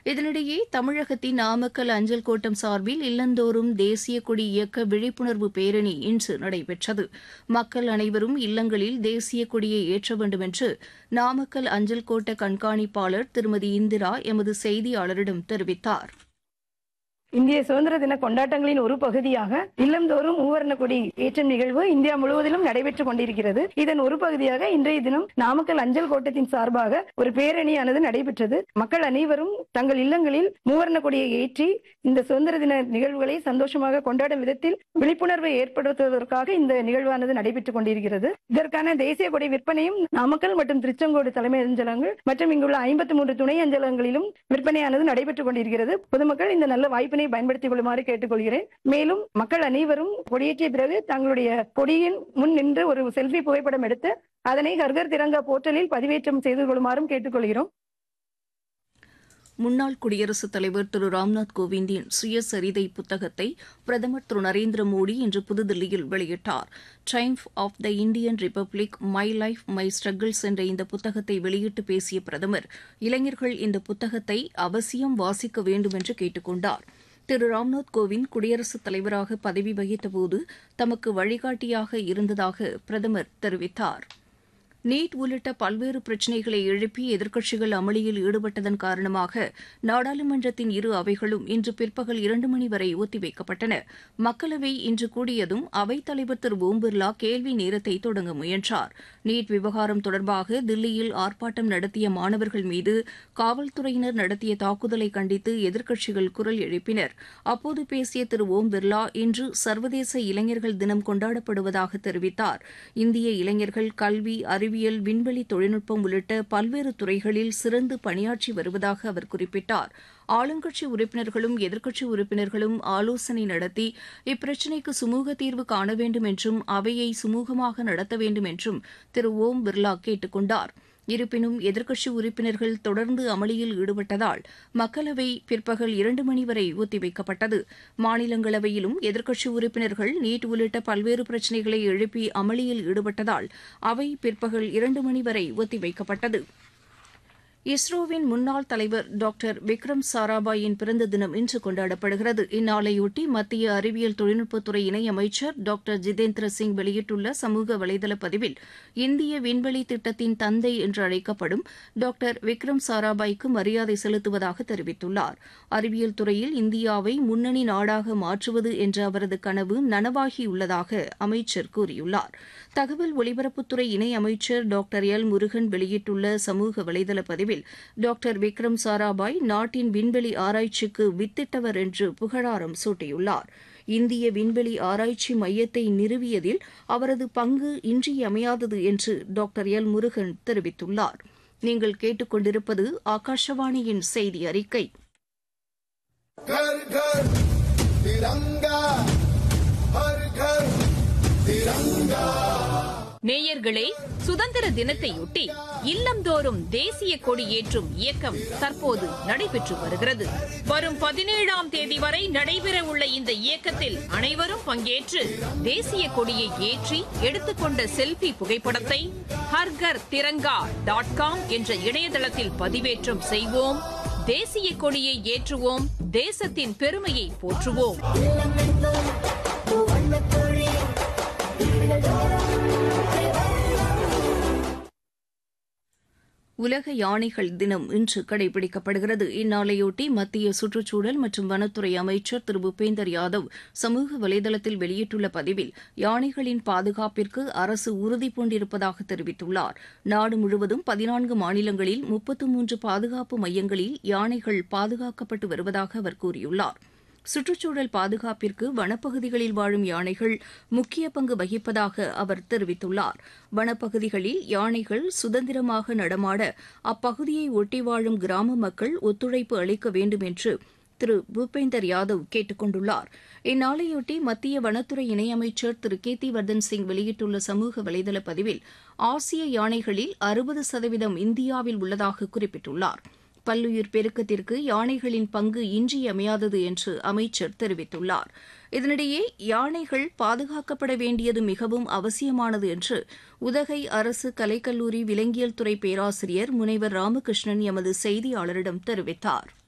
இதனிடையே தமிழகத்தின் நாமக்கல் அஞ்சல் கோட்டம் சார்பில் இல்லந்தோறும் தேசிய கொடி இயக்க விழிப்புணர்வு பேரணி இன்று நடைபெற்றது மக்கள் அனைவரும் இல்லங்களில் தேசிய கொடியை ஏற்ற வேண்டும் என்று நாமக்கல் அஞ்சல் கோட்ட கண்காணிப்பாளர் திருமதி இந்திரா எமது செய்தியாளரிடம் தெரிவித்தார் இந்திய சுதந்திர தின கொண்டாட்டங்களின் ஒரு பகுதியாக இல்லந்தோறும் மூவர்ண கொடி ஏற்றும் நிகழ்வு இந்தியா முழுவதிலும் நடைபெற்றுக் கொண்டிருக்கிறது இதன் ஒரு பகுதியாக இன்றைய தினம் நாமக்கல் அஞ்சல் கோட்டத்தின் சார்பாக ஒரு பேரணியானது நடைபெற்றது மக்கள் அனைவரும் தங்கள் இல்லங்களில் மூவர்ண கொடியை ஏற்றி இந்த சுதந்திர தின நிகழ்வுகளை சந்தோஷமாக கொண்டாடும் விதத்தில் விழிப்புணர்வை ஏற்படுத்துவதற்காக இந்த நிகழ்வானது நடைபெற்றுக் கொண்டிருக்கிறது இதற்கான தேசிய கொடி விற்பனையும் நாமக்கல் மற்றும் திருச்செங்கோடு தலைமை அஞ்சலகங்கள் மற்றும் இங்குள்ள ஐம்பத்தி மூன்று துணை அஞ்சலகங்களிலும் விற்பனையானது நடைபெற்றுக் கொண்டிருக்கிறது பொதுமக்கள் இந்த நல்ல வாய்ப்பினை பயன்படுத்திக் கொள்ளுமாறு கேட்டுக்கொள்கிறேன் மேலும் மக்கள் அனைவரும் கொடியேற்றிய பிறகு தங்களுடைய கொடியின் முன் நின்று ஒரு செல்ஃபி புகைப்படம் எடுத்து அதனை ஹர்கர் திரங்கா போர்ட்டலில் பதிவேற்றம் செய்து கொள்ளுமாறும் கேட்டுக்கொள்கிறோம் முன்னாள் குடியரசுத் தலைவர் திரு ராம்நாத் கோவிந்தின் சுயசரிதை புத்தகத்தை பிரதமர் திரு நரேந்திர மோடி இன்று புதுதில்லியில் வெளியிட்டார் triumph of the Indian republic my life my struggles என்ற இந்த புத்தகத்தை வெளியிட்டு பேசிய பிரதமர் இளைஞர்கள் இந்த புத்தகத்தை அவசியம் வாசிக்க வேண்டும் என்று கேட்டுக் கொண்டார் திரு ராம்நாத் கோவிந்த் குடியரசுத் தலைவராக பதவி வகித்தபோது தமக்கு வழிகாட்டியாக இருந்ததாக பிரதமர் தெரிவித்தார் நீட் உள்ளிட்ட பல்வேறு பிரச்சினைகளை எழுப்பி எதிர்க்கட்சிகள் அமளியில் ஈடுபட்டதன் காரணமாக நாடாளுமன்றத்தின் இரு அவைகளும் இன்று பிற்பகல் இரண்டு மணி வரை ஒத்திவைக்கப்பட்டன மக்களவை இன்று கூடியதும் அவைத்தலைவர் திரு ஓம் பிர்லா கேள்வி நேரத்தை தொடங்க முயன்றார் நீட் விவகாரம் தொடர்பாக தில்லியில் ஆர்ப்பாட்டம் நடத்திய மாணவர்கள் மீது காவல்துறையினர் நடத்திய தாக்குதலை கண்டித்து எதிர்க்கட்சிகள் குரல் எழுப்பினர் அப்போது பேசிய திரு ஓம் பிர்லா இன்று சர்வதேச இளைஞர்கள் தினம் கொண்டாடப்படுவதாக தெரிவித்தார் இந்திய இளைஞர்கள் கல்வி அறிவு அறிவியல் விண்வெளி தொழில்நுட்பம் உள்ளிட்ட பல்வேறு துறைகளில் சிறந்து பணியாற்றி வருவதாக அவர் குறிப்பிட்டார் ஆளுங்கட்சி உறுப்பினர்களும் எதிர்க்கட்சி உறுப்பினர்களும் ஆலோசனை நடத்தி இப்பிரச்சினைக்கு சுமூக தீர்வு காண வேண்டும் என்றும் அவையை சுமூகமாக நடத்த வேண்டும் என்றும் திரு ஓம் பிர்லா கேட்டுக் கொண்டார் இருப்பினும் எதிர்க்கட்சி உறுப்பினர்கள் தொடர்ந்து அமளியில் ஈடுபட்டதால் மக்களவை பிற்பகல் இரண்டு மணி வரை ஒத்திவைக்கப்பட்டது மாநிலங்களவையிலும் எதிர்க்கட்சி உறுப்பினர்கள் நீட் உள்ளிட்ட பல்வேறு பிரச்சினைகளை எழுப்பி அமளியில் ஈடுபட்டதால் அவை பிற்பகல் இரண்டு மணி வரை ஒத்திவைக்கப்பட்டது இஸ்ரோவின் முன்னாள் தலைவர் டாக்டர் விக்ரம் சாராபாயின் பிறந்த தினம் இன்று கொண்டாடப்படுகிறது இந்நாளையொட்டி மத்திய அறிவியல் தொழில்நுட்பத்துறை இணையமைச்சர் டாக்டர் ஜிதேந்திர சிங் வெளியிட்டுள்ள சமூக வலைதள பதிவில் இந்திய விண்வெளி திட்டத்தின் தந்தை என்று அழைக்கப்படும் டாக்டர் விக்ரம் சாராபாய்க்கு மரியாதை செலுத்துவதாக தெரிவித்துள்ளார் அறிவியல் துறையில் இந்தியாவை முன்னணி நாடாக மாற்றுவது என்ற அவரது கனவு நனவாகியுள்ளதாக அமைச்சர் கூறியுள்ளார் தகவல் ஒலிபரப்புத்துறை இணையமைச்சர் டாக்டர் எல் முருகன் வெளியிட்டுள்ள சமூக வலைதள பதிவில் டாக்டர் விக்ரம் சாராபாய் நாட்டின் விண்வெளி ஆராய்ச்சிக்கு வித்திட்டவர் என்று புகழாரம் சூட்டியுள்ளார் இந்திய விண்வெளி ஆராய்ச்சி மையத்தை நிறுவியதில் அவரது பங்கு இன்றியமையாதது என்று டாக்டர் எல் முருகன் தெரிவித்துள்ளார் நீங்கள் கேட்டுக்கொண்டிருப்பது ஆகாஷவாணியின் செய்தி அறிக்கை घर घर तिरंगा हर घर तिरंगा நேயர்களே சுதந்திர தினத்தையொட்டி இல்லந்தோறும் தேசிய கொடி ஏற்றும் இயக்கம் தற்போது நடைபெற்று வருகிறது வரும் பதினேழாம் தேதி வரை நடைபெற உள்ள இந்த இயக்கத்தில் அனைவரும் பங்கேற்று தேசிய கொடியை ஏற்றி எடுத்துக்கொண்ட செல்பி புகைப்படத்தை ஹர்கர் திரங்கா டாட் காம் என்ற இணையதளத்தில் பதிவேற்றம் செய்வோம் தேசிய கொடியை ஏற்றுவோம் தேசத்தின் பெருமையை போற்றுவோம் உலக யானைகள் தினம் இன்று கடைபிடிக்கப்படுகிறது இந்நாளையொட்டி மத்திய சுற்றுச்சூழல் மற்றும் வனத்துறை அமைச்சர் திரு பூபேந்தர் யாதவ் சமூக வலைதளத்தில் வெளியிட்டுள்ள பதிவில் யானைகளின் பாதுகாப்பிற்கு அரசு உறுதி பூண்டிருப்பதாக தெரிவித்துள்ளார் நாடு முழுவதும் பதினான்கு மாநிலங்களில் முப்பத்து மூன்று பாதுகாப்பு மையங்களில் யானைகள் பாதுகாக்கப்பட்டு வருவதாக அவர் கூறியுள்ளார் சுற்றுச்சூழல் பாதுகாப்பிற்கு வனப்பகுதிகளில் வாழும் யானைகள் முக்கிய பங்கு வகிப்பதாக அவர் தெரிவித்துள்ளார் வனப்பகுதிகளில் யானைகள் சுதந்திரமாக நடமாட அப்பகுதியை ஒட்டி வாழும் கிராம மக்கள் ஒத்துழைப்பு அளிக்க வேண்டும் என்று திரு பூபேந்தர் யாதவ் கேட்டுக் கொண்டுள்ளார் இந்நாளையொட்டி மத்திய வனத்துறை இணையமைச்சர் திரு கேத்தி வர்தன் சிங் வெளியிட்டுள்ள சமூக வலைதள பதிவில் ஆசிய யானைகளில் அறுபது சதவீதம் இந்தியாவில் உள்ளதாக குறிப்பிட்டுள்ளார் பல்லுயிர் பெருக்கத்திற்கு யானைகளின் பங்கு இன்றியமையாதது என்று அமைச்சர் தெரிவித்துள்ளார் இதனிடையே யானைகள் பாதுகாக்கப்பட வேண்டியது மிகவும் அவசியமானது என்று உதகை அரசு கலைக்கல்லூரி விலங்கியல் துறை பேராசிரியர் முனைவர் ராமகிருஷ்ணன் எமது செய்தியாளரிடம் தெரிவித்தார்